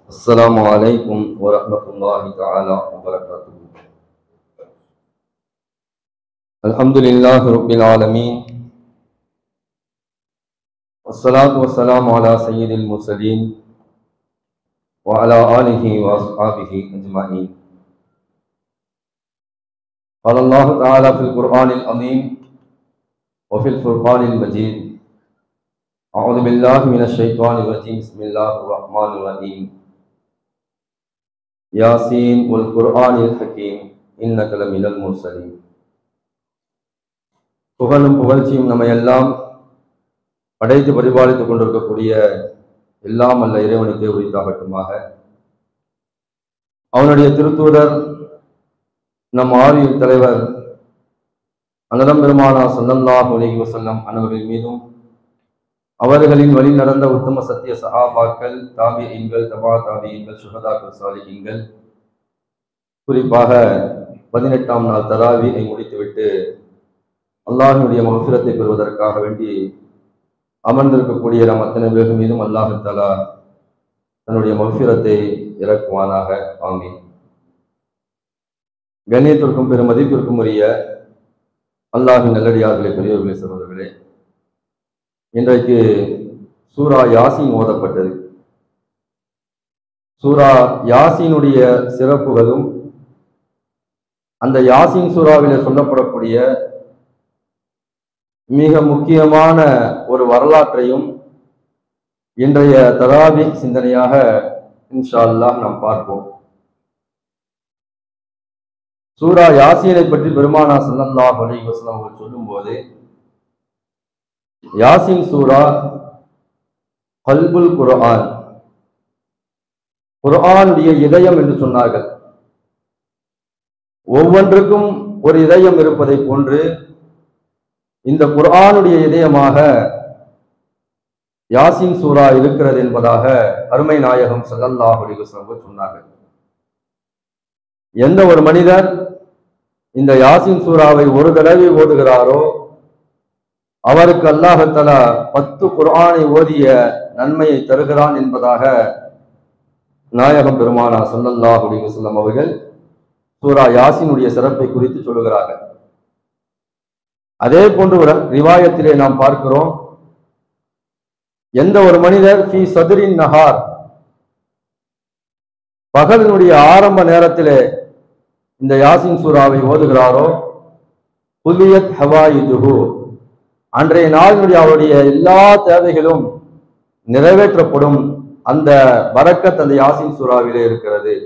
السلام عليكم ورحمة الله تعالى وبركاته الحمد لله رب العالمين والصلاة والسلام على سيد المرسلين وعلى آله وأصحابه أجمعين قال الله تعالى في القرآن العظيم وفي الفرقان المجيد أعوذ بالله من الشيطان الرجيم بسم الله الرحمن الرحيم ياسين والقرآن الحكيم إنك لمن المرسلين புகழும் புகழ்ச்சியும் நம்ம எல்லாம் படைத்து பரிபாலித்துக் கொண்டிருக்கக்கூடிய எல்லாம் அல்ல இறைவனுக்கே உரித்தாகட்டுமாக அவனுடைய திருத்தூதர் நம் ஆரியர் தலைவர் அனதம் பெருமானா சல்லல்லாஹு அலைஹி வஸல்லம் அன்னவர்கள் மீதும் அவர்களின் வழி நடந்த உத்தம சத்திய சஹாபாக்கள் தாபியங்கள் தபா தாபியங்கள் சுகதாக்கள் சாலிகங்கள் குறிப்பாக பதினெட்டாம் நாள் தராவியை முடித்துவிட்டு அல்லாஹினுடைய மகசுரத்தை பெறுவதற்காக வேண்டி அமர்ந்திருக்கக்கூடிய நம் அத்தனை பேர் மீதும் அல்லாஹு தலா தன்னுடைய மகசுரத்தை இறக்குவானாக ஆமீன் கண்ணியத்திற்கும் பெரும் மதிப்பிற்கும் உரிய அல்லாஹின் நல்லடியார்களே பெரியவர்களே சகோதரர்களே இன்றைக்கு சூரா யாசின் ஓதப்பட்டது சூரா யாசினுடைய சிறப்புகளும் அந்த யாசின் சூறாவிலே சொல்லப்படக்கூடிய மிக முக்கியமான ஒரு வரலாற்றையும் இன்றைய தராவி சிந்தனையாக இன்ஷா அல்லாஹ் நாம் பார்ப்போம் சூரா யாசீனை பற்றி பெருமானா சல்லல்லாஹு அலைஹி வஸல்லம் அவர்கள் சொல்லும்போது யாசின் சூரா கல்புல் குர்ஆன் குர்ஆனுடைய இதயம் என்று சொன்னார்கள் ஒவ்வொன்றுக்கும் ஒரு இதயம் இருப்பதை போன்று இந்த குர்ஆனுடைய இதயமாக யாசின் சூரா இருக்கிறது என்பதாக அருமை நாயகம் சல்லல்லாஹு அலைஹி வஸல்லம் சொன்னார்கள் எந்த ஒரு மனிதர் இந்த யாசின் சூறாவை ஒரு தடவை ஓதுகிறாரோ அவருக்கு அல்லாஹத்தலா பத்து குர்ஆனை ஓதிய நன்மையை தருகிறான் என்பதாக நாயகம் பெருமானா சல்லல்லாஹு அலைஹி வஸல்லம் அவர்கள் சூரா யாசினுடைய சிறப்பை குறித்து சொல்லுகிறார்கள் அதே போன்று ஒரு ரிவாயத்திலே நாம் பார்க்கிறோம் எந்த ஒரு மனிதர் ஃபி சதுரின் நஹார் பகலினுடைய ஆரம்ப நேரத்திலே இந்த யாசின் சூறாவை ஓதுகிறாரோ புலியத் ஹவாயுஜுஹு அன்றைய நாளினுடைய அவருடைய எல்லா தேவைகளும் நிறைவேற்றப்படும் அந்த வரக்கத் அந்த யாசின் சூறாவிலே இருக்கிறது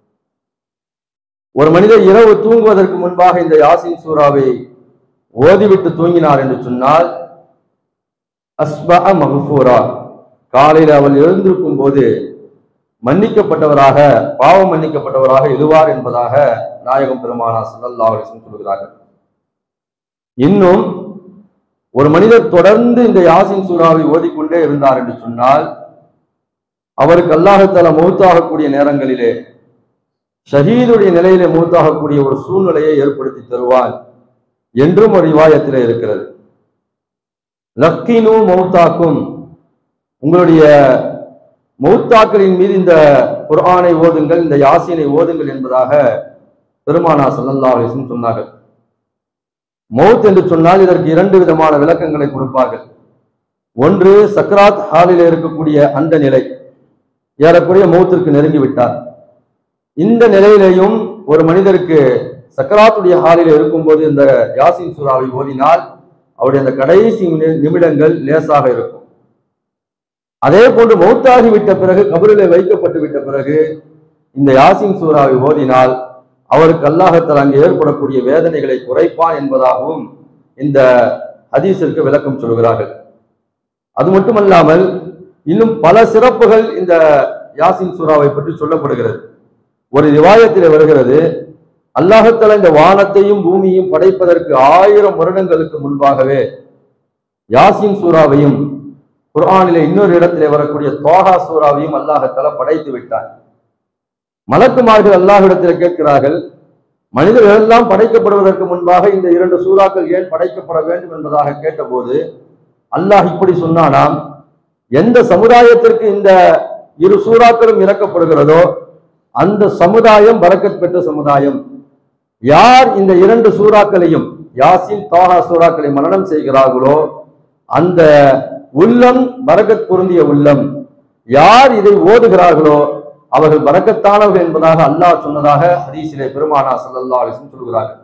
ஒரு மனிதர் இரவு தூங்குவதற்கு முன்பாக இந்த யாசின் சூறாவை ஓதிவிட்டு தூங்கினார் என்று சொன்னால் அஸ்பா மகஃபூரா காலையில் அவள் எழுந்திருக்கும் போது மன்னிக்கப்பட்டவராக பாவம் மன்னிக்கப்பட்டவராக எழுவார் என்பதாக நாயகம் பெருமானா சல்லல்லா அலிஸ்லம் சொல்கிறார்கள் இன்னும் ஒரு மனிதர் தொடர்ந்து இந்த யாசின் சூறாவை ஓதிக்கொண்டே இருந்தார் என்று சொன்னால் அவருக்கு அல்லாஹத்தால மௌத்தாகக்கூடிய நேரங்களிலே ஷஹீதுடைய நிலையிலே மௌத்தாகக்கூடிய ஒரு சூழ்நிலையை ஏற்படுத்தி தருவான் என்றும் ஒரு விவாயத்திலே இருக்கிறது லக்கினு மௌத்தாக்கும் உங்களுடைய மௌத்தாக்களின் மீது இந்த குர்ஆனை ஓதுங்கள் இந்த யாசீனை ஓதுங்கள் என்பதாக பெருமானா சல்லல்லா அலிஸ்லம் சொன்னார்கள் மௌத் என்று சொன்னால் இதற்கு இரண்டு விதமான விளக்கங்களை கொடுப்பார்கள் ஒன்று சக்ராத் ஹாலில் இருக்கக்கூடிய அந்த நிலை ஏறக்குறைய மௌத்திற்கு நெருங்கி விட்டார் இந்த நிலையிலேயும் ஒரு மனிதருக்கு சக்கராத்துடைய ஹாலில் இருக்கும்போது இந்த யாசின் சூறாவை ஓதினால் அவருடைய அந்த கடைசி நிமிடங்கள் லேசாக இருக்கும் அதே போன்று மௌத்தாகி விட்ட பிறகு கபரிலே வைக்கப்பட்டு விட்ட பிறகு இந்த யாசின் சூறாவை ஓதினால் அவருக்கு அல்லாஹத்தால் அங்கே ஏற்படக்கூடிய வேதனைகளை குறைப்பான் என்பதாகவும் இந்த ஹதீஸிற்கு விளக்கம் சொல்கிறார்கள் அது மட்டுமல்லாமல் இன்னும் பல சிறப்புகள் இந்த யாசின் சூறாவை பற்றி சொல்லப்படுகிறது ஒரு ரிவாயத்தில் வருகிறது அல்லாஹத்தால இந்த வானத்தையும் பூமியையும் படைப்பதற்கு ஆயிரம் வருடங்களுக்கு முன்பாகவே யாசின் சூறாவையும் குர்ஆனிலே இன்னொரு இடத்திலே வரக்கூடிய தோஹா சூறாவையும் அல்லாஹத்தால படைத்து விட்டார் மலக்குமார்கள் அல்லாஹிடத்தில் கேட்கிறார்கள் மனிதர்கள் எல்லாம் படைக்கப்படுவதற்கு முன்பாக இந்த இரண்டு சூறாக்கள் ஏன் படைக்கப்பட வேண்டும் என்பதாக கேட்டபோது அல்லாஹ் இப்படி சொன்னானாம் எந்த சமுதாயத்திற்கு இந்த இரு சூறாக்களும் இறக்கப்படுகிறதோ அந்த சமுதாயம் பரக்கத் பெற்ற சமுதாயம் யார் இந்த இரண்டு சூறாக்களையும் யாசின் தாஹா சூறாக்களை மனனம் செய்கிறார்களோ அந்த உள்ளம் பரக்கத் பொருந்திய உள்ளம் யார் இதை ஓதுகிறார்களோ அவர்கள் பரக்கத்தானவர்கள் என்பதாக அல்லாஹ் சொன்னதாக ஹதீஸிலே பெருமானா ஸல்லல்லாஹு அலைஹி வஸல்லம் சொல்கிறார்கள்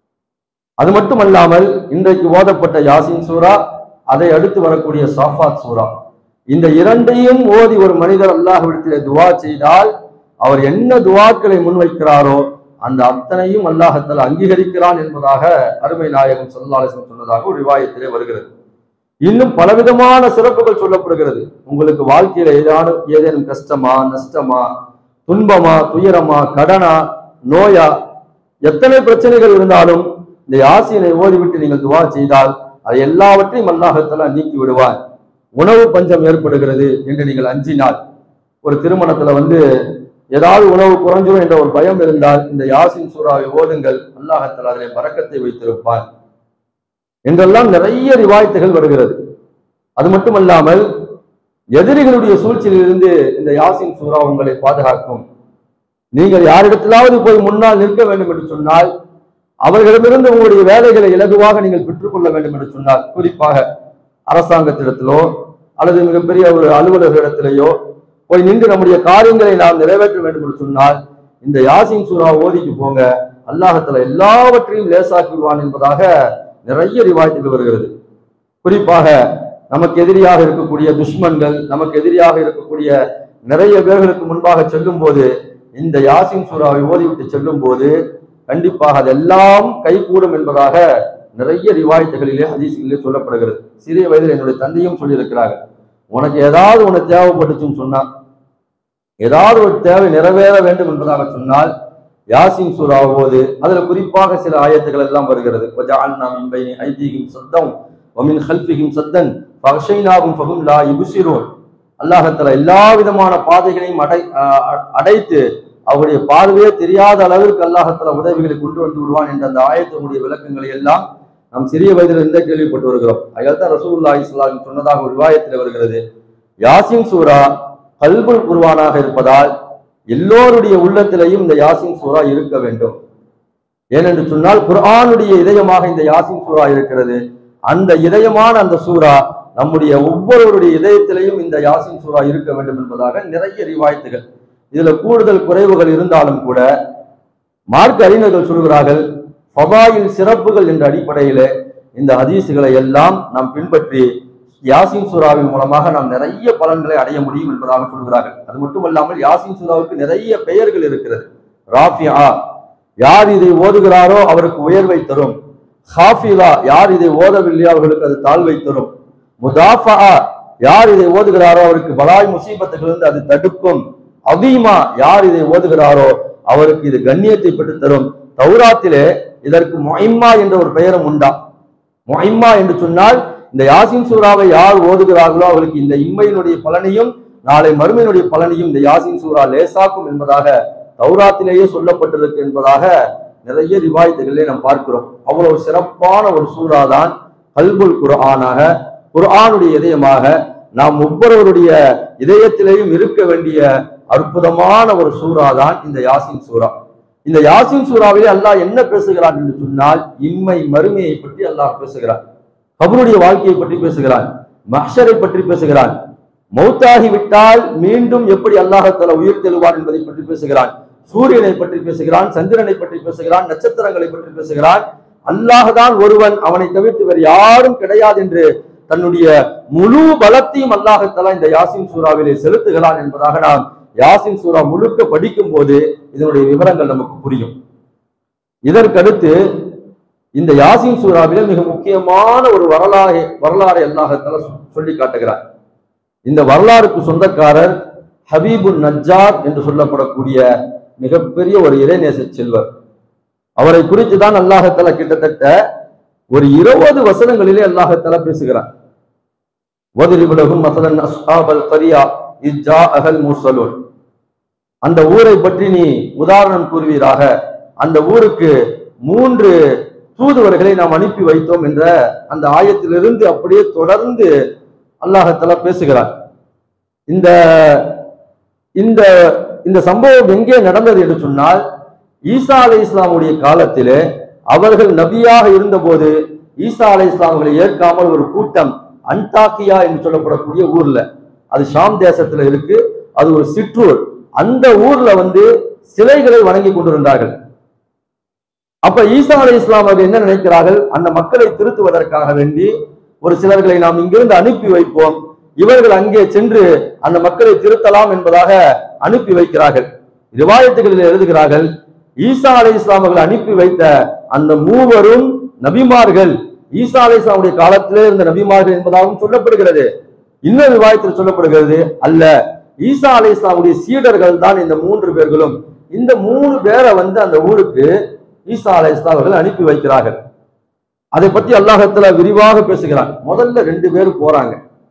அது மட்டுமல்லாமல் இன்றைக்கு ஓதப்பட்ட யாசின் சூரா அதை அடுத்து வரக்கூடிய சாஃபாத் சூரா இந்த இரண்டையும் ஓதி ஒரு மனிதர் அல்லாஹ்விடத்திலே துவா செய்தால் அவர் என்ன துவாக்களை முன்வைக்கிறாரோ அந்த அத்தனையும் அல்லாஹத்தால் அங்கீகரிக்கிறான் என்பதாக அருமை நாயகம் ஸல்லல்லாஹு அலைஹி வஸல்லம் சொன்னதாக ஒரு ரிவாயத்திலே வருகிறது இன்னும் பலவிதமான சிறப்புகள் சொல்லப்படுகிறது உங்களுக்கு வாழ்க்கையில ஏதானும் ஏதேனும் கஷ்டமா நஷ்டமா துன்பமா துயரமா கடனா நோயா எத்தனை பிரச்சனைகள் இருந்தாலும் இந்த யாசினை ஓதிவிட்டு நீங்கள் துவா செய்தால் அது எல்லாவற்றையும் அல்லாஹத்தாலா நீக்கி விடுவார் உணவு பஞ்சம் ஏற்படுகிறது என்று நீங்கள் அஞ்சினால் ஒரு திருமணத்துல வந்து ஏதாவது உணவு குறைஞ்சிரும் என்ற ஒரு பயம் இருந்தால் இந்த யாசின் சூறாவை ஓதுங்கள் அல்லாஹத்தாலா அதிலே பறக்கத்தை வைத்திருப்பார் என்றெல்லாம் நிறைய ரிவாயத்துகள் வருகிறது அது மட்டுமல்லாமல் எதிரிகளுடைய சூழ்ச்சியிலிருந்து இந்த யாசின் சூறா உங்களை பாதுகாக்கும் நீங்கள் யாரிடத்திலாவது போய் முன்னால் நிற்க வேண்டும் என்று சொன்னால் அவர்களிடமிருந்து உங்களுடைய வேலைகளை இலகுவாக நீங்கள் பெற்றுக்கொள்ள வேண்டும் என்று சொன்னால் குறிப்பாக அரசாங்கத்திடத்திலோ அல்லது மிகப்பெரிய ஒரு அலுவலர்களிடத்திலேயோ போய் நின்று நம்முடைய காரியங்களை நாம் நிறைவேற்ற வேண்டும் என்று சொன்னால் இந்த யாசின் சூறா ஓதிக்கு போங்க அல்லாஹத்துல எல்லாவற்றையும் லேசாக்கிடுவான் என்பதாக நிறைய ரிவாயத்துகள் வருகிறது குறிப்பாக நமக்கு எதிரியாக இருக்கக்கூடிய துஷ்மன்கள் நமக்கு எதிரியாக இருக்கக்கூடிய நிறைய பேர்களுக்கு முன்பாக செல்லும் போது இந்த யாசின் சூறாவை ஓதிவிட்டு செல்லும் போது கண்டிப்பாக அதெல்லாம் கைகூடும் என்பதாக நிறைய ரிவாயத்துகளிலே ஹதீஸ்களிலே சொல்லப்படுகிறது சிறிய வயதில் என்னுடைய தந்தையும் சொல்லியிருக்கிறார்கள் உனக்கு ஏதாவது உனக்கு தேவைப்பட்டுச்சுன்னு சொன்னா ஏதாவது ஒரு தேவை நிறைவேற வேண்டும் என்பதாக சொன்னால் யாசின் சூரா ஓது அதுல குறிப்பாக சில ஆயத்துகள் எல்லாம் வருகிறது وَجَعَلْنَا مِنْ بَيْنِ أَيْدِيهِمْ سَدًّا وَمِنْ خَلْفِهِمْ سَدًّا فَأَغْشَيْنَاهُمْ فَهُمْ لَا يُبْصِرُونَ அல்லாஹத்துல எல்லா விதமான பாதைகளையும் அடை அஹ் அடைத்து அவருடைய பார்வையே தெரியாத அளவிற்கு அல்லாஹத்துல உதவிகளை கொண்டு வந்து விடுவான் என்ற அந்த ஆயத்தினுடைய விளக்கங்களை எல்லாம் நாம் சிறிய வயதில் இருந்தே கேள்விப்பட்டு வருகிறோம் அதில் தான் ரசூலுல்லாஹி ஸல்லல்லாஹு அலைஹி சொன்னதாக ஒரு விவாயத்தில் வருகிறது யாசின் சூரா கல்புல் குர்வானாக இருப்பதால் எல்லோருடைய உள்ளத்திலேயும் இந்த யாசின் சூரா இருக்க வேண்டும் ஏனென்று சொன்னால் குர்ஆனுடைய இதயமாக இந்த யாசின் சூரா இருக்கிறது அந்த இதயமான அந்த சூரா நம்முடைய ஒவ்வொருவருடைய இதயத்திலேயும் இந்த யாசின் சூரா இருக்க வேண்டும் என்பதாக நிறைய ரிவாயத்துகள் இதுல கூடுதல் குறைவுகள் இருந்தாலும் கூட மார்க்க அறிஞர்கள் சொல்கிறார்கள் ஃபதாயில் சிறப்புகள் என்ற அடிப்படையிலே இந்த ஹதீஸுகளை எல்லாம் நாம் பின்பற்றி யாசின் சூராவின் மூலமாக நாம் நிறைய பலன்களை அடைய முடியும் என்பதாக சொல்கிறார்கள் அது மட்டுமல்லாமல் யாசின் சூராவுக்கு நிறைய பெயர்கள் இருக்கிறது ராஃபியா யார் இதை ஓதுகிறாரோ அவருக்கு உயர்வை தரும் ஹாஃபிலா யார் இதை ஓதவில்லையோ அவர்களுக்கு அது தாழ்வை தரும் முதாஃபா யார் இதை ஓதுகிறாரோ அவருக்கு பலாய் முசீபத்துகளிலிருந்து அது தடுக்கும் அதீமா யார் இதை ஓதுகிறாரோ அவருக்கு இது கண்ணியத்தை பெற்றுத் தரும் தௌராத்திலே இதற்கு மொய்மா என்ற ஒரு பெயரும் உண்டா மொய்மா என்று சொன்னால் இந்த யாசின் சூறாவை யார் ஓதுகிறார்களோ அவர்களுக்கு இந்த இம்மையினுடைய பலனையும் நாளை மறுமையினுடைய பலனையும் இந்த யாசின் சூறா லேசாக்கும் என்பதாக தௌராத்திலேயே சொல்லப்பட்டிருக்கு என்பதாக நிறைய ரிவாயத்துகளிலே நாம் பார்க்கிறோம் அவ்வளவு சிறப்பான ஒரு சூறா தான் கல்புல் குர்ஆனாக குர்ஆனுடைய இதயமாக நாம் ஒவ்வொருவருடைய இதயத்திலேயும் இருக்க வேண்டிய அற்புதமான ஒரு சூறா தான் இந்த யாசின் சூறா இந்த யாசின் சூறாவிலே அல்லாஹ் என்ன பேசுகிறான் என்று சொன்னால் இம்மை மறுமையை பற்றி அல்லாஹ் பேசுகிறான் கபருடைய வாழ்க்கையை பற்றி பேசுகிறான் மஹ்ஷரை பற்றி பேசுகிறான் மௌத்தாகி விட்டால் மீண்டும் எப்படி அல்லாஹத்தால உயிர் தெழுவான் என்பதை பற்றி பேசுகிறான் சூரியனை பற்றி பேசுகிறான் சந்திரனை பற்றி பேசுகிறான் நட்சத்திரங்களை பற்றி பேசுகிறான் அல்லாஹ்தான் ஒருவன் அவனை தவிர்த்து வேறு யாரும் கிடையாது என்று தன்னுடைய முழு பலத்தையும் அல்லாஹத்தாலா இந்த யாசின் சூறாவிலே செலுத்துகிறான் என்பதாக நாம் யாசின் சூறா முழுக்க படிக்கும் போது இதனுடைய விவரங்கள் நமக்கு புரியும் இதற்கடுத்து இந்த யாசின் சூறாவிலே மிக முக்கியமான ஒரு வரலாறு வரலாறு அல்லாஹத்தால சொல்லி காட்டுகிறார் இந்த வரலாறுக்கு சொந்தக்காரர் ஹபீபுன் நஜ்ஜார் என்று சொல்லப்படக்கூடிய மிகப்பெரிய ஒரு இறைநேச செல்வர் அவரை குறித்து தான் அல்லாஹத்தால கிட்டத்தட்ட ஒரு இருபது வசனங்களிலே அல்லாஹத்தால பேசுகிறார் வதிரிபுலகும் மசலன் அஸ்ஹாபல் கரியா இஜ்ஜா அகல் முர்சலூன் அந்த ஊரை பற்றி நீ உதாரணம் கூறுவீராக அந்த ஊருக்கு மூன்று தூதுவர்களை நாம் அனுப்பி வைத்தோம் என்ற அந்த ஆயத்திலிருந்து அப்படியே தொடர்ந்து அல்லாஹத்தால பேசுகிறார் இந்த இந்த இந்த சம்பவம் எங்கே நடந்தது என்று சொன்னால் ஈசா அலை இஸ்லாமுடைய காலத்திலே அவர்கள் நபியாக இருந்தபோது ஈசா அலை இஸ்லாம்களை ஏற்காமல் ஒரு கூட்டம் அன்டாக்கியா என்று சொல்லப்படக்கூடிய ஊர்ல அது ஷாம் தேசத்துல இருக்கு அது ஒரு சிற்றூர் அந்த ஊர்ல வந்து சிலைகளை வணங்கி கொண்டிருந்தார்கள் அப்ப ஈசா அலை இஸ்லாம் அவர்கள் என்ன நினைக்கிறார்கள் அந்த மக்களை திருத்துவதற்காக வேண்டி ஒரு சிலர்களை நாம் இங்கிருந்து அனுப்பி வைப்போம் இவர்கள் அங்கே சென்று அந்த மக்களை திருத்தலாம் என்பதாக அனுப்பி வைக்கிறார்கள் ரிவாயத்துகளில் எழுதுகிறார்கள் ஈசா அலை இஸ்லாம் அவர்கள் அனுப்பி வைத்த அந்த மூவரும் நபிமார்கள் ஈசா அலை இஸ்லாமுடைய காலத்திலே இருந்த நபிமார்கள் என்பதாகவும் சொல்லப்படுகிறது இன்னொரு விவாதத்தில் சொல்லப்படுகிறது அல்ல ஈசா அலை இஸ்லாமுடைய சீடர்கள் தான் இந்த மூன்று பேர்களும் இந்த மூணு பேரை வந்து அந்த ஊருக்கு ஈசா அலை இஸ்லாம் அவர்கள் அனுப்பி வைக்கிறார்கள் அதை பத்தி அல்லாஹத்துல விரிவாக பேசுகிறான் முதல்ல ரெண்டு பேரும் போறாங்க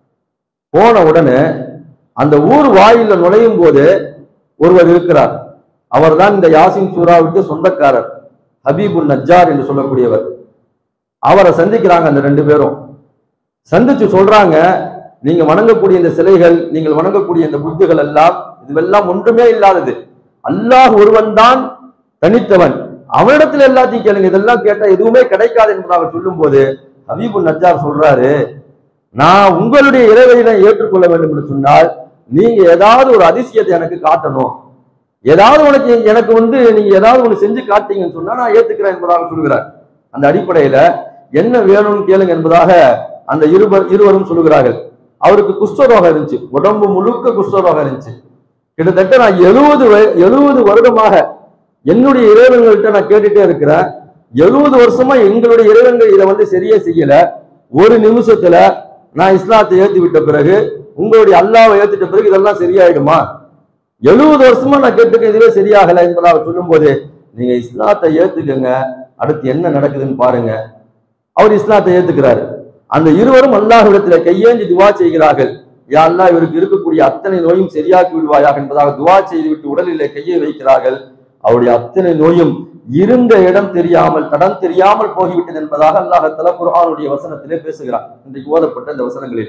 போன உடனே அந்த ஊர் வாயில நுழையும் போது ஒருவர் இருக்கிறார் அவர்தான் இந்த யாசின் சூராவுக்கு சொந்தக்காரர் ஹபீபுல் நஜ்ஜார் என்று சொல்லக்கூடியவர் அவரை சந்திக்கிறாங்க அந்த ரெண்டு பேரும் சந்திச்சு சொல்றாங்க நீங்க வணங்கக்கூடிய இந்த சிலைகள் நீங்கள் வணங்கக்கூடிய இந்த புத்துகள் எல்லாம் இதுவெல்லாம் ஒன்றுமே இல்லாதது அல்லாஹ் ஒருவன் தான் தனித்தவன் அவனிடத்துல எல்லாத்தையும் கேளுங்க இதெல்லாம் கேட்டா எதுவுமே கிடைக்காது என்பதாக சொல்லும் போது ஹபீபுல் நஜ்ஜார் சொல்றாரு நான் உங்களுடைய இறைவனை ஏற்றுக்கொள்ள வேண்டும் என்று சொன்னால் நீங்க ஏதாவது ஒரு அதிசயத்தை எனக்கு காட்டணும் ஏதாவது உனக்கு எனக்கு வந்து நீங்க ஏதாவது ஒண்ணு செஞ்சு காட்டீங்கன்னு சொன்னா நான் ஏத்துக்கிறேன் என்பதாக சொல்கிறார் அந்த அடிப்படையில என்ன வேணும்னு கேளுங்க என்பதாக அந்த இருவர் இருவரும் சொல்லுகிறார்கள் அவருக்கு குஷ்டரோகம் இருந்துச்சு உடம்பு முழுக்க குஷ்டரோகம் இருந்துச்சு கிட்டத்தட்ட நான் எழுபது எழுபது வருடமாக என்னுடைய இறைவன்கள்ட்ட நான் கேட்டுட்டே இருக்கிறேன் எழுபது வருஷமா எங்களுடைய இறைவன்கள் இதை வந்து சரியா செய்யல ஒரு நிமிஷத்துல நான் இஸ்லாத்தை ஏத்தி விட்ட பிறகு உங்களுடைய அல்லாவை ஏத்திட்ட பிறகு இதெல்லாம் சரியாயிடுமா எழுபது வருஷமா நான் கேட்டுக்க இதுவே சரியாகல என்பதாக சொல்லும் போது நீங்க இஸ்லாத்தை ஏத்துக்கங்க அடுத்து என்ன நடக்குதுன்னு பாருங்க அவர் இஸ்லாத்தை ஏத்துக்கிறாரு அந்த இருவரும் அல்லாஹ்விடத்துல கையேந்தி துவா செய்கிறார்கள் யா அல்லாஹ் இவருக்கு இருக்கக்கூடிய அத்தனை நோயும் சரியாக்கி விடுவாயாக என்பதாக துவா செய்துவிட்டு உடலிலே கையை வைக்கிறார்கள் அவருடைய அத்தனை நோயும் இருந்த இடம் தெரியாமல் தடம் தெரியாமல் போய்விட்டது என்பதாக அல்லாஹ் குர்ஆனுடைய வசனத்திலே பேசுகிறார் இன்றைக்கு ஓதப்பட்ட இந்த வசனங்களில்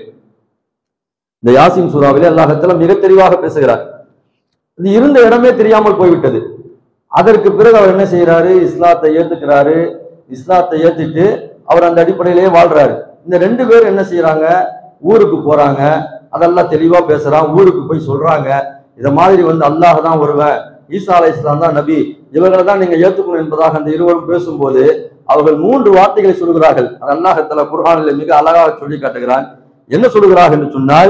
இந்த யாசின் சூறாவிலே அல்லாஹத்துல மிக தெளிவாக பேசுகிறார் இது இருந்த இடமே தெரியாமல் போய்விட்டது அதற்கு பிறகு அவர் என்ன செய்யறாரு இஸ்லாத்தை ஏத்துக்கிறாரு இஸ்லாத்தை ஏத்துட்டு அவர் அந்த அடிப்படையிலேயே வாழ்றாரு இந்த ரெண்டு பேரும் என்ன செய்யறாங்க ஊருக்கு போறாங்க அதெல்லாம் தெளிவா பேசுறான் ஊருக்கு போய் சொல்றாங்க இத மாதிரி வந்து அல்லாஹ் தான் வருவேன் ஈசா அலை இஸ்லாம் தான் நபி இவர்களை தான் நீங்க ஏத்துக்கணும் என்பதாக அந்த இருவரும் பேசும்போது அவர்கள் மூன்று வார்த்தைகளை சொல்கிறார்கள் அது அல்லாஹத்துல குர்ஆனில் மிக அழகாக சொல்லி காட்டுகிறான் என்ன சொல்கிறார்கள் என்று சொன்னால்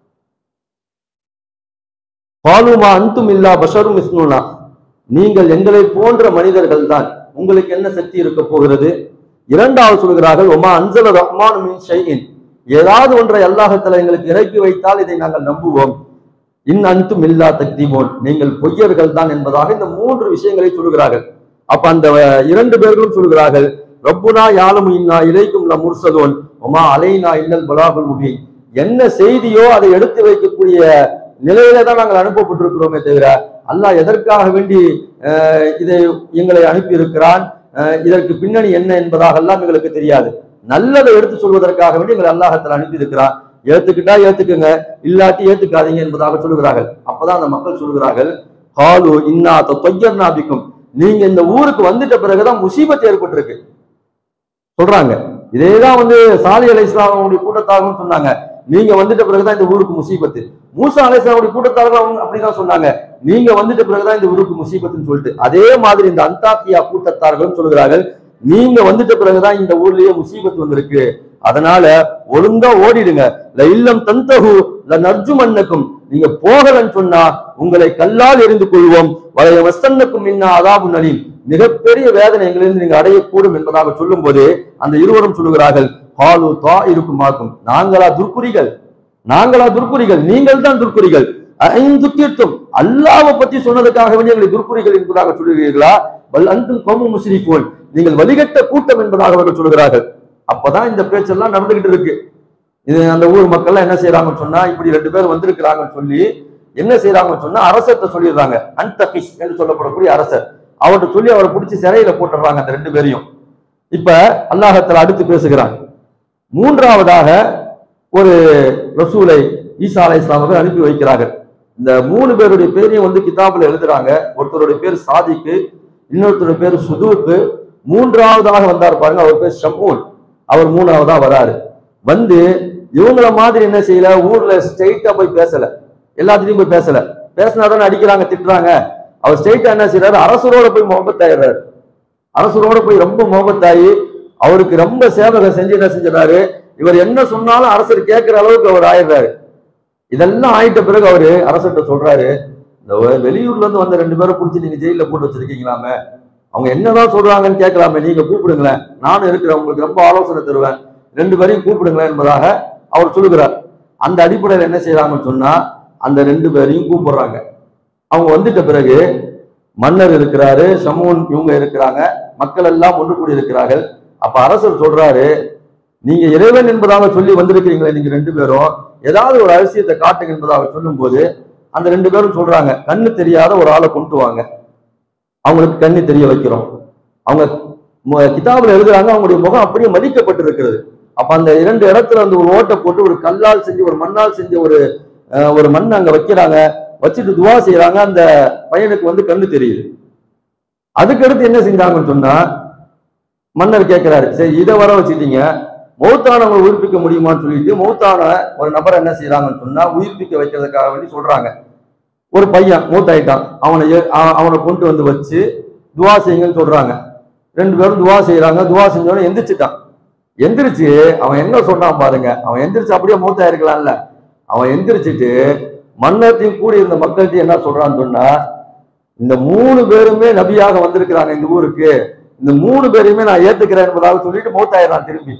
பாலுமா அந்தும் இல்லா பஷரும் இஸ்னுனா நீங்கள் எங்களை போன்ற மனிதர்கள் தான் உங்களுக்கு என்ன சக்தி இருக்க போகிறது இரண்டாவது சொல்கிறார்கள் ஒமா அன்சல ரஹ்மான் மின் ஷைஇன் ஏதாவது ஒன்றை அல்லாஹத்துல எங்களுக்கு இறக்கி வைத்தால் இதை நாங்கள் நம்புவோம் இன் அன்தும் இல்லா தக்திபோன் நீங்கள் பொய்யர்கள் தான் என்பதாக இந்த மூன்று விஷயங்களை சொல்கிறார்கள் அப்ப அந்த அஹ், இரண்டு பேர்களும் சொல்கிறார்கள் ரப்புனா யாலும் இன்னா இலைக்கும் ல முர்சலோன் ஒமா அலைனா இல்லல் பலாகுல் முபீன் என்ன செய்தியோ அதை எடுத்து வைக்கக்கூடிய நிலையில தான் நாங்கள் அனுப்பப்பட்டிருக்கிறோமே தவிர அல்லாஹ் எதற்காக வேண்டி அஹ், இதை எங்களை அனுப்பி இருக்கிறான் இதற்கு பின்னணி என்ன என்பதாக எல்லாம் எங்களுக்கு தெரியாது நல்லதை எடுத்து சொல்வதற்காக வேண்டி எங்களை அல்லாஹத்தில் அனுப்பி இருக்கிறான் ஏத்துக்கிட்டா ஏத்துக்குங்க இல்லாட்டி ஏத்துக்காதீங்க என்பதாக சொல்லுகிறார்கள் அப்பதான் அந்த மக்கள் சொல்கிறார்கள் ஹாலு இன்னா தொய்யர் நாபிக்கும் நீங்க இந்த ஊருக்கு வந்துட்ட பிறகுதான் முசீபத் ஏற்பட்டிருக்கு சொல்றாங்க இதேதான் வந்து சாலி அலை இஸ்லாமுடைய கூட்டத்தாகவும் சொன்னாங்க நீங்க வந்துட்ட பிறகுதான் இந்த ஊருக்கு முசீபத்து மூசா அலை இஸ்லாமுடைய கூட்டத்தார்கள் அவங்க அப்படிதான் சொன்னாங்க நீங்க வந்துட்ட பிறகுதான் இந்த ஊருக்கு முசீபத்துன்னு சொல்லிட்டு அதே மாதிரி இந்த அந்தாக்கியா கூட்டத்தார்களும் சொல்கிறார்கள் நீங்க வந்துட்ட பிறகுதான் இந்த ஊர்லயே முசீபத்து வந்திருக்கு அதனால ஒழுங்கா ஓடிடுங்க ல இல்லம் தந்தகு ல நர்ஜு மன்னக்கும் நீங்க போகலன்னு சொன்னா உங்களை கல்லால் எரிந்து கொள்வோம் வளைய வசன்னக்கும் இன்னா அதாபு நலீம் மிகப்பெரிய வேதனை எங்களிருந்து நீங்க அடையக்கூடும் என்பதாக சொல்லும் போது அந்த இருவரும் சொல்லுகிறார்கள் ஹாலு தா இருக்குமாக்கும் நாங்களா துர்க்குறிகள் நாங்களா துர்க்குறிகள் நீங்கள் தான் துர்க்குறிகள் ஐந்து தீர்த்தும் அல்லாவை பத்தி சொன்னதுக்காக வேண்டிய எங்களை துர்க்குறிகள் என்பதாக சொல்லுகிறீர்களா வல் அந்தும் கொமு முஸ்லிபோன் நீங்கள் வழிகட்ட கூட்டம் என்பதாக அவர்கள் சொல்கிறார்கள் அப்பதான் இந்த பேச்செல்லாம் நடந்துகிட்டு இருக்கு இது அந்த ஊர் மக்கள் என்ன செய்யறாங்கன்னு சொன்னா இப்படி ரெண்டு பேர் வந்திருக்கிறாங்கன்னு சொல்லி என்ன செய்யறாங்கன்னு சொன்னா அரசர்கிட்ட சொல்லிடுறாங்க அன்தகிஸ் என்று சொல்லப்படக்கூடிய அரசர் அவர்கிட்ட சொல்லி அவரை பிடிச்சி சிறையில போட்டுடுறாங்க அந்த ரெண்டு பேரையும் இப்ப அல்லாஹத்துல அடுத்து பேசுகிறான் மூன்றாவதாக ஒரு ரசூலை ஈசா அலை இஸ்லாமர்கள் அனுப்பி வைக்கிறார்கள் இந்த மூணு பேருடைய பேரையும் வந்து கிதாபுல எழுதுறாங்க ஒருத்தருடைய பேர் சாதிக்கு இன்னொருத்தருடைய பேர் சுதூக்கு மூன்றாவதாக வந்தார் பாருங்க அவர் பேர் ஷமூன் அவர் மூணாவதா வராரு வந்து இவங்கள மாதிரி என்ன செய்யல ஊர்ல ஸ்ட்ரைட்டா போய் பேசல எல்லாத்துலயும் போய் பேசல பேசினாதானே அடிக்கிறாங்க திட்டுறாங்க அவர் ஸ்ட்ரைட்டா என்ன செய்யறாரு அரசரோட போய் முகப்பத்தாயிடுறாரு அரசரோட போய் ரொம்ப முகப்பத்தாயி அவருக்கு ரொம்ப சேவகம் செஞ்சு என்ன செஞ்சிடறாரு இவர் என்ன சொன்னாலும் அரசர் கேட்கிற அளவுக்கு அவர் ஆயிடுறாரு இதெல்லாம் ஆயிட்ட பிறகு அவரு அரசர்கிட்ட சொல்றாரு இந்த வெ- வெளியூர்ல இருந்து வந்த ரெண்டு பேரை பிடிச்சி நீங்க ஜெயில போட்டு வச்சிருக்கீங்களாமே அவங்க என்னதான் சொல்றாங்கன்னு கேட்கலாமே நீங்க கூப்பிடுங்களேன் நானும் இருக்கிறேன் உங்களுக்கு ரொம்ப ஆலோசனை தருவேன் ரெண்டு பேரையும் கூப்பிடுங்களேன் என்பதாக அவர் சொல்லுகிறார் அந்த அடிப்படையில் என்ன செய்யறாங்கன்னு சொன்னா அந்த ரெண்டு பேரையும் கூப்பிடுறாங்க அவங்க வந்துட்ட பிறகு மன்னர் இருக்கிறாரு சமூன் இவங்க இருக்கிறாங்க மக்கள் எல்லாம் ஒன்று கூடி இருக்கிறார்கள் அப்ப அரசர் சொல்றாரு நீங்க இறைவன் என்பதாக சொல்லி வந்திருக்கிறீங்களே நீங்க ரெண்டு பேரும் ஏதாவது ஒரு அதிசயத்தை காட்டுங்க என்பதாக சொல்லும்போது அந்த ரெண்டு பேரும் சொல்றாங்க கண்ணு தெரியாத ஒரு ஆளை கொண்டு வாங்க அவங்களுக்கு கண்ணு தெரிய வைக்கிறோம் அவங்க மு- கிதாபுல எழுதுறாங்க அவங்களுடைய முகம் அப்படியே மதிக்கப்பட்டிருக்கிறது அப்ப அந்த இரண்டு இடத்துல வந்து ஒரு ஓட்டை போட்டு ஒரு கல்லால் செஞ்சு ஒரு மண்ணால் செஞ்ச ஒரு அஹ், ஒரு மண் அங்க வைக்கிறாங்க வச்சுட்டு துவா செய்யறாங்க அந்த பையனுக்கு வந்து கண்ணு தெரியுது அதுக்கடுத்து என்ன செஞ்சாங்கன்னு சொன்னா மன்னர் கேட்கிறாரு சரி இதை வர வச்சுட்டீங்க மௌத்தானவங்களை உயிர்ப்பிக்க முடியுமான்னு சொல்லிட்டு மௌத்தான ஒரு நபரை என்ன செய்யறாங்கன்னு சொன்னா உயிர்ப்பிக்க வைக்கிறதுக்காக வேண்டி சொல்றாங்க ஒரு பையன் மூத்தாயிட்டான் அவனை ஏ- அவ- அவனை கொண்டு வந்து வச்சு துவா செய்யுங்கன்னு சொல்றாங்க ரெண்டு பேரும் துவா செய்யறாங்க துவா செஞ்சவன எந்திரிச்சிட்டான் எந்திரிச்சு அவன் என்ன சொன்னான் பாருங்க அவன் எந்திரிச்சு அப்படியே மூத்தாயிருக்கலாம்ல அவன் எந்திரிச்சிட்டு மன்னர்த்தையும் கூடி இருந்த மக்கள்கிட்ட என்ன சொல்றான்னு சொன்னா இந்த மூணு பேருமே நபியாக வந்திருக்கிறாங்க இந்த ஊருக்கு இந்த மூணு பேரையுமே நான் ஏத்துக்கிறேன் என்பதாக சொல்லிட்டு மூத்தாயிரான் திரும்பி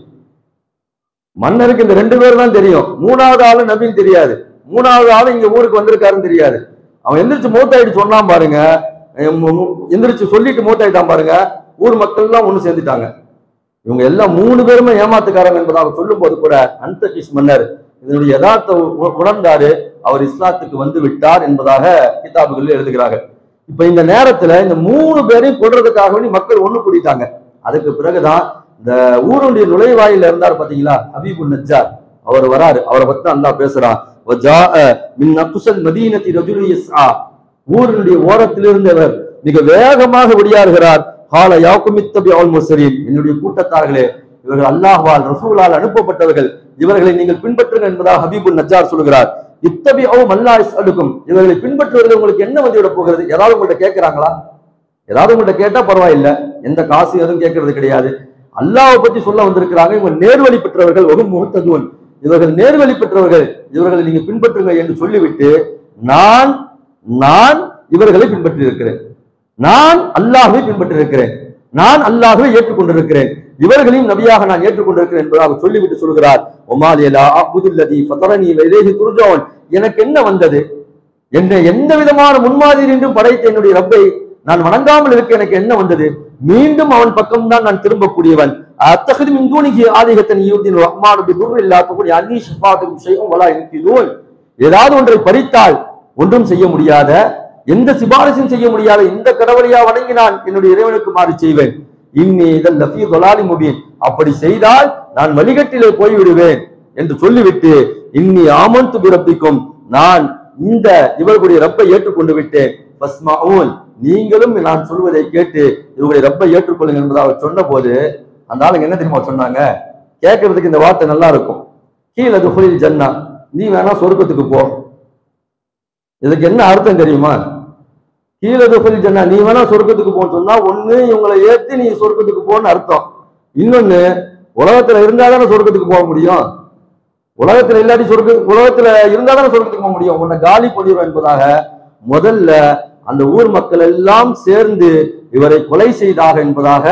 மன்னருக்கு இந்த ரெண்டு பேரும் தான் தெரியும் மூணாவது ஆளு நபின்னு தெரியாது மூணாவது ஆளு இங்க ஊருக்கு வந்திருக்காருன்னு தெரியாது அவன் எந்திரிச்சு மூத்தாயிட்டு சொன்னான் பாருங்க அஹ் மு- மு- எந்திரிச்சு சொல்லிட்டு மூத்தாயிட்டான் பாருங்க ஊர் மக்கள் எல்லாம் ஒண்ணு சேர்ந்துட்டாங்க இவங்க எல்லாம் மூணு பேருமே ஏமாத்துக்காரங்க என்பதாக சொல்லும் போது கூட அன்தகிஸ் மன்னர் இதனுடைய யதார்த்த உ- உணர்ந்தாரு அவர் இஸ்லாத்துக்கு வந்து விட்டார் என்பதாக கிதாபுகளில் எழுதுகிறார்கள் இப்ப இந்த நேரத்துல இந்த மூணு பேரையும் கொள்றதுக்காக வேண்டி மக்கள் ஒண்ணு கூடிட்டாங்க அதுக்கு பிறகுதான் இந்த ஊருடைய நுழைவாயில இருந்தார் பாத்தீங்களா ஹபீபுல் நஜ்ஜார் அவர் வராரு அவரை பத்தி தான் அல்லாஹ் பேசுறான் வஜாஅ மின் நக்ஸல் மதீனத்தி ரஜுலு யஸ்ஆ ஊரினுடைய ஓரத்தில் இருந்தவர் மிக வேகமாக விடியாறுகிறார் ஹால யாக்குமித்தபி அல் முசரீன் என்னுடைய கூட்டத்தார்களே இவர்கள் அல்லாஹ்வால் ரசூலால் அனுப்பப்பட்டவர்கள் இவர்களை நீங்கள் பின்பற்றுங்கள் என்பதாக ஹபீபுல் நஜ்ஜார் சொல்கிறார் இத்தபி ஓ மல்லா அலுக்கும் இவர்களை பின்பற்றுவதில் உங்களுக்கு என்ன வந்து விட போகிறது ஏதாவது உங்கள்ட்ட கேட்கிறாங்களா ஏதாவது உங்கள்ட்ட கேட்டா பரவாயில்ல எந்த காசு எதுவும் கேட்கறது கிடையாது அல்லாஹ்வை பத்தி சொல்ல வந்திருக்கிறாங்க இவங்க நேர்வழி பெற்றவர்கள் ஒரு முகத்ததுவன் இவர்கள் நேர்வழி பெற்றவர்கள் இவர்களை நீங்க பின்பற்றுங்கள் என்று சொல்லிவிட்டு நான் நான் இவர்களை பின்பற்றி இருக்கிறேன் நான் அல்லாஹ்வை பின்பற்றி இருக்கிறேன் நான் அல்லாஹ்வை ஏற்றுக்கொண்டிருக்கிறேன் இவர்களையும் நபியாக நான் ஏற்றுக்கொண்டிருக்கிறேன் என்பதாக சொல்லிவிட்டு சொல்கிறார் ஒமாலியலா அபுதுல்லதி ஃபதரனி வைதேகி துர்ஜோன் எனக்கு என்ன வந்தது என்னை எந்த விதமான முன்மாதிரி என்றும் படைத்த என்னுடைய ரப்பை நான் வணங்காமல் இருக்க எனக்கு என்ன வந்தது மீண்டும் அவன் பக்கம்தான் நான் திரும்பக்கூடியவன் அத்தகது மின் தூணிகி ஆதிகத்தன் யூத்தின் ரஹ்மானு பி துர் இல்லாதபடி அன்னி ஷிஃபாத்தும் ஷைஉம் வலா யுன்கிதூன் ஏதாவது ஒன்றை பறித்தால் ஒன்றும் செய்ய முடியாத எந்த சிபாரிசும் செய்ய முடியாத இந்த கடவுளையா வணங்கி நான் என்னுடைய இறைவனுக்கு மாறி செய்வேன் இன்னி இதன் லஃபி தொலாலி முபீன் அப்படி செய்தால் நான் வழிகட்டிலே போய்விடுவேன் என்று சொல்லிவிட்டு இன்னி ஆமந்து பிறப்பிக்கும் நான் இந்த இவர்களுடைய ரப்பை ஏற்றுக்கொண்டு விட்டேன் பஸ்மாஊன் நீங்களும் நான் சொல்வதை கேட்டு இவர்களுடைய ரப்பை ஏற்றுக்கொள்ளுங்கள் என்பதை அவர் சொன்ன போது அந்த ஆளுங்க என்ன தெரியுமா சொன்னாங்க கேட்கறதுக்கு இந்த வார்த்தை நல்லா இருக்கும் கீழே துஃபுலில் ஜன்னா நீ வேணா சொர்க்கத்துக்கு போ இதுக்கு என்ன அர்த்தம் தெரியுமா கீழே துஃபுலில் ஜன்னா நீ வேணா சொர்க்கத்துக்கு போன்னு சொன்னா ஒண்ணு இவங்களை ஏத்தி நீ சொர்க்கத்துக்கு போன்னு அர்த்தம் இன்னொன்னு உலகத்துல இருந்தா தானே சொர்க்கத்துக்கு போக முடியும் உலகத்துல இல்லாட்டி சொர்க்க உலகத்துல இருந்தா தானே சொர்க்கத்துக்கு போக முடியும் உன்னை காலி பண்ணிடும் என்பதாக முதல்ல அந்த ஊர் மக்கள் எல்லாம் சேர்ந்து இவரை கொலை செய்தாக என்பதாக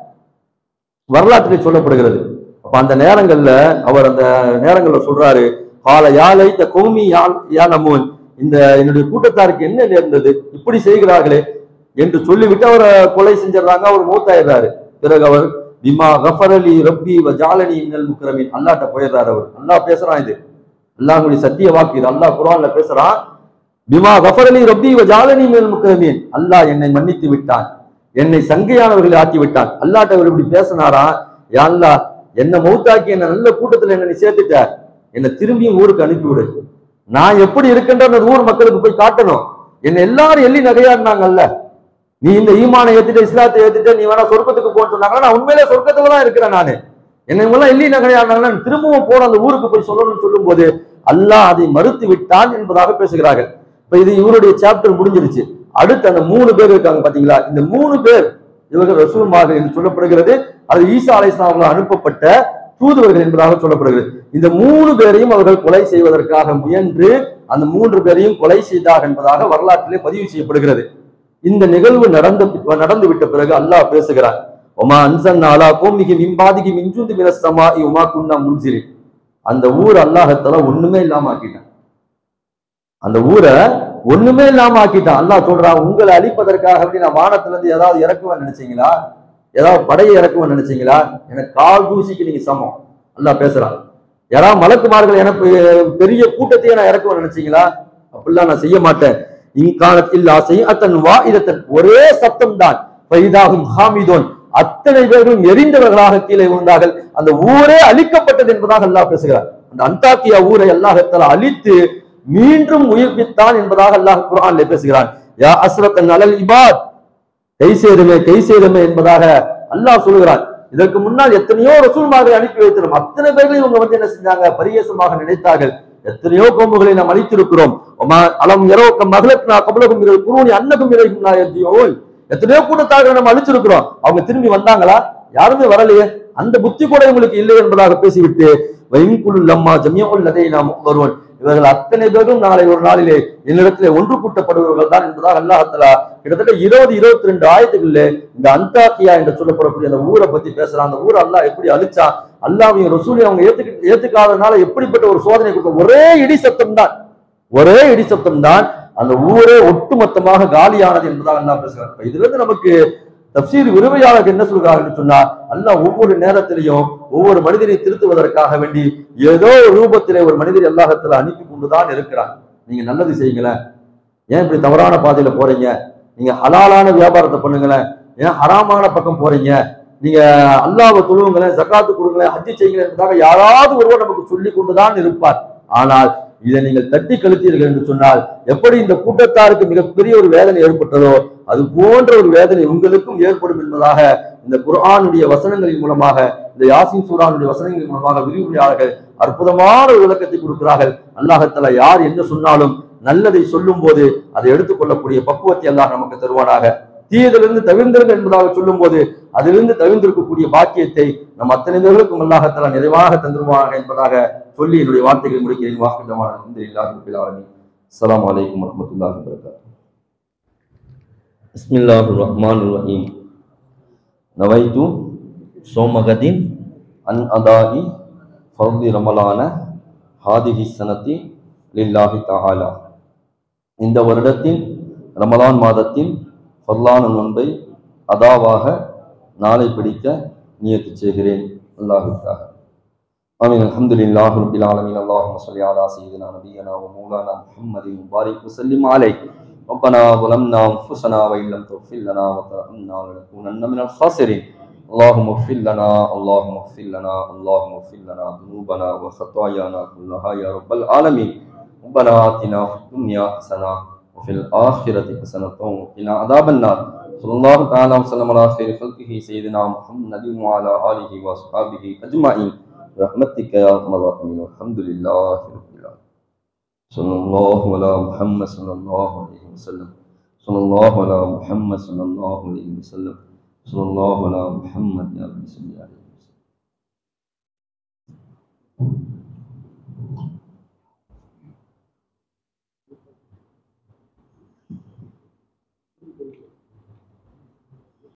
வரலாற்றில் சொல்லப்படுகிறது அப்ப அந்த நேரங்கள்ல அவர் அந்த நேரங்கள்ல சொல்றாரு கால யாலை இந்த கோமி யானமோன் இந்த என்னுடைய கூட்டத்தாருக்கு என்ன நேர்ந்தது இப்படி செய்கிறார்களே என்று சொல்லிவிட்டு அவரை கொலை செஞ்சிடறாங்க அவர் மூத்தாயிடுறாரு பிறகு அவர் பிமா கஃபரலி ரப்பி வ ஜாலனி மினல் முக்ரமின் அல்லாட்ட போயிடுறாரு அவர் அல்லாஹ் பேசுறான் இது அல்லாஹ்வுடைய சத்திய வாக்கு இது அல்லாஹ் குர்ஆன்ல பேசுறான் பிமா கஃபரலி ரப்பி வ ஜாலனி மினல் முக்ரமின் அல்லாஹ் என்னை மன்னித்து விட்டான் என்னை சங்கையானவர்களை ஆக்கி விட்டான் அல்லாட்ட அவர் இப்படி பேசினாராம் யா அல்லாஹ் என்ன மௌத்தாக்கி என்ன நல்ல கூட்டத்துல என்ன நீ சேர்த்துட்ட என்னை திரும்பியும் ஊருக்கு அனுப்பி விடு நான் எப்படி இருக்கின்ற அந்த ஊர் மக்களுக்கு போய் காட்டணும் என்ன எல்லாரும் எள்ளி நகையாடினாங்கல்ல நீ இந்த ஈமானை ஏத்துட்டு இஸ்லாத்தை ஏத்துட்டு நீ வேணா சொர்க்கத்துக்கு போன்னு சொன்னாங்க நான் உண்மையிலே சொர்க்கத்துல தான் இருக்கிறேன் நானு என்னை எல்லாம் எள்ளி நகையாடினாங்கன்னா நான் திரும்பவும் போன அந்த ஊருக்கு போய் சொல்லணும்னு சொல்லும் போது அல்லாஹ் அதை மறுத்து விட்டான் என்பதாக பேசுகிறார்கள் இப்ப இது இவருடைய சாப்டர் முடிஞ்சிருச்சு அடுத்து அந்த மூணு பேர் இருக்காங்க பாத்தீங்களா இந்த மூணு பேர் இவர்கள் ரசூல்மார்கள் என்று சொல்லப்படுகிறது அது ஈசா அலைஸ்லாமல் அனுப்பப்பட்ட தூதுவர்கள் என்பதாக சொல்லப்படுகிறது இந்த மூணு பேரையும் அவர்கள் கொலை செய்வதற்காக முயன்று அந்த மூன்று பேரையும் கொலை செய்தார் என்பதாக வரலாற்றிலே பதிவு செய்யப்படுகிறது இந்த நிகழ்வு நடந்த நடந்து விட்ட பிறகு அல்லாஹ் பேசுகிறார் ஒமா அன்சன் அலா கோமிகி மிம்பாதிகி மிஞ்சுந்து மினசமா உமா குன்னா முன்சிரி அந்த ஊர் அல்லாஹத்தால ஒண்ணுமே இல்லாம ஆக்கிட்டான் அந்த ஊரை ஒண்ணுமே இல்லாம ஆக்கிட்டான் அல்லாஹ் சொல்றான் உங்களை அழிப்பதற்காக அப்படி நான் வானத்துல இருந்து ஏதாவது இறக்குவேன் நினைச்சீங்களா ஏதாவது படையை இறக்குவேன் நினைச்சீங்களா எனக்கு கால் தூசிக்கு நீங்க சமம் அல்லாஹ் பேசுறான் யாராவது மலக்குமார்கள் எனக்கு பெரிய கூட்டத்தையே நான் இறக்குவேன் நினைச்சீங்களா அப்படிலாம் நான் செய்ய மாட்டேன் இங்காலத்தில் ஆசை அத்தன் வா இதத்தன் ஒரே சத்தம் தான் பைதாகும் ஹாமிதோன் அத்தனை பேர்களும் எரிந்தவர்களாக கீழே விழுந்தார்கள் அந்த ஊரே அழிக்கப்பட்டது என்பதாக அல்லாஹ் பேசுகிறார் அந்த அந்தாக்கியா ஊரை அல்லாஹத்தால அழித்து மீண்டும் உயிர்ப்பித்தான் என்பதாக அல்லாஹ் குர்ஆன்ல பேசுகிறான் யா அஸ்ரத்தன் அலல் இபாத் கை சேருமே கை சேருமே என்பதாக அல்லாஹ் சொல்லுகிறான் இதற்கு முன்னால் எத்தனையோ ரசூல்மார்களை அனுப்பி வைத்திரும் அத்தனை பேர்கள் இவங்க வந்து என்ன செஞ்சாங்க பரிகேசமாக நினைத்தார்கள் எத்தனையோ கோம்புகளை நாம் அழித்திருக்கிறோம் ஒமா அலம் எரோக்கம் மகளத்னா கபலகும் இரு குருணி அன்னகும் இறைக்கும் நாயத்தியோல் எத்தனையோ கூட்டத்தார்களை நம்ம அழிச்சிருக்கிறோம் அவங்க திரும்பி வந்தாங்களா யாருமே வரலையே அந்த புத்தி கூட இவங்களுக்கு இல்லை என்பதாக பேசிவிட்டு வைங்குழு லம்மா ஜமியமுல் லதை நாம் வருவோம் இவர்கள் அத்தனை பேரும் நாளை ஒரு நாளிலே என்னிடத்திலே ஒன்று கூட்டப்படுபவர்கள் தான் என்பதாக அல்லாஹத்தலா கிட்டத்தட்ட இருபது இருபத்தி ரெண்டு ஆயிரத்துக்குள்ள இந்த அந்தாக்கியா என்று சொல்லப்படக்கூடிய அந்த ஊரை பத்தி பேசுறான் அந்த ஊரை அல்லாஹ் எப்படி அழிச்சான் அல்லாவையும் ரசூலையும் அவங்க ஏத்துக்க ஏத்துக்காதனால எப்படிப்பட்ட ஒரு சோதனை கொடுத்த ஒரே இடி சத்தம் தான் ஒரே இடி சத்தம் தான் அந்த ஊரே ஒட்டுமொத்தமாக காலியானது என்பதாக அல்லாஹ் பேசுகிறார் இப்ப இதுல இருந்து நமக்கு தப்சீர் விருவையாளர் என்ன சொல்கிறார்கள் சொன்னா அல்லாஹ் ஒவ்வொரு நேரத்திலையும் ஒவ்வொரு மனிதனை திருத்துவதற்காக வேண்டி ஏதோ ஒரு ரூபத்திலே ஒரு மனிதர் அல்லாஹத்துல அனுப்பி கொண்டுதான் இருக்கிறான் நீங்க நல்லது செய்யுங்களேன் ஏன் இப்படி தவறான பாதையில போறீங்க நீங்க ஹலாலான வியாபாரத்தை பண்ணுங்களேன் ஏன் ஹராமான பக்கம் போறீங்க நீங்க அல்லாஹ்வை தொழுவுங்களேன் ஜக்காத்து கொடுங்களேன் ஹஜ்ஜி செய்யுங்களேன் என்பதாக யாராவது ஒருவர் நமக்கு சொல்லி கொண்டுதான் இருப்பார் ஆனால் இதை நீங்கள் தட்டி கழுத்தீர்கள் என்று சொன்னால் எப்படி இந்த கூட்டத்தாருக்கு மிகப்பெரிய ஒரு வேதனை ஏற்பட்டதோ அது போன்ற ஒரு வேதனை உங்களுக்கும் ஏற்படும் என்பதாக இந்த குர்ஆனுடைய வசனங்களின் மூலமாக இந்த யாசின் சூரானுடைய வசனங்களின் மூலமாக விரிவுரையாளர்கள் அற்புதமான ஒரு விளக்கத்தை கொடுக்கிறார்கள் அல்லாஹத்தலா யார் என்ன சொன்னாலும் நல்லதை சொல்லும் போது அதை எடுத்துக்கொள்ளக்கூடிய பக்குவத்தை அல்லாஹ் நமக்கு தருவானாக தீயதிலிருந்து தவிர்ந்திருங்கள் என்பதாக சொல்லும் போது அதிலிருந்து தவிர்ந்திருக்கக்கூடிய பாக்கியத்தை நம் அத்தனை பேர்களுக்கும் அல்லாஹத்தலா நிறைவாக தந்துருவானாக என்பதாக சொல்லி என்னுடைய வார்த்தைகளை முடிக்கிறேன் வாக்குதமான அலமி அஸ்ஸலாமு அலைக்கும் வரமத்துல்லாஹி வபரகாத்துஹு பிஸ்மில்லாஹிர் ரஹ்மானிர் ரஹீம் நவைத்து சோமகதின் அன் அதாயி ஃபர்தி ரமலான ஹாதிஹி சனத்தி லில்லாஹி தஆலா இந்த வருடத்தின் ரமலான் மாதத்தின் ஃபர்லான நோன்பை அதாவாக நாளை பிடிக்க நியத்து செய்கிறேன் அல்லாஹுக்காக آمين الحمد لله رب العالمين اللهم صل على سيدنا نبينا ومولانا محمد وبارك وسلم عليه ربنا ظلمنا انفسنا وان لم تغفر لنا وترحمنا لنكونن من الخاسرين اللهم اغفر لنا اللهم اغفر لنا اللهم اغفر لنا ذنوبنا وخطايانا كلها يا رب العالمين ربنا آتنا في الدنيا حسنة وفي الآخرة حسنة وقنا عذاب النار صلى الله تعالى وسلم على خير خلقه سيدنا محمد وعلى آله وأصحابه أجمعين برحمتك يا أرحم الراحمين والحمد لله رب العالمين صلى الله على محمد صلى الله عليه وسلم صلى الله على محمد صلى الله عليه وسلم صلى الله على محمد يا رب صل عليه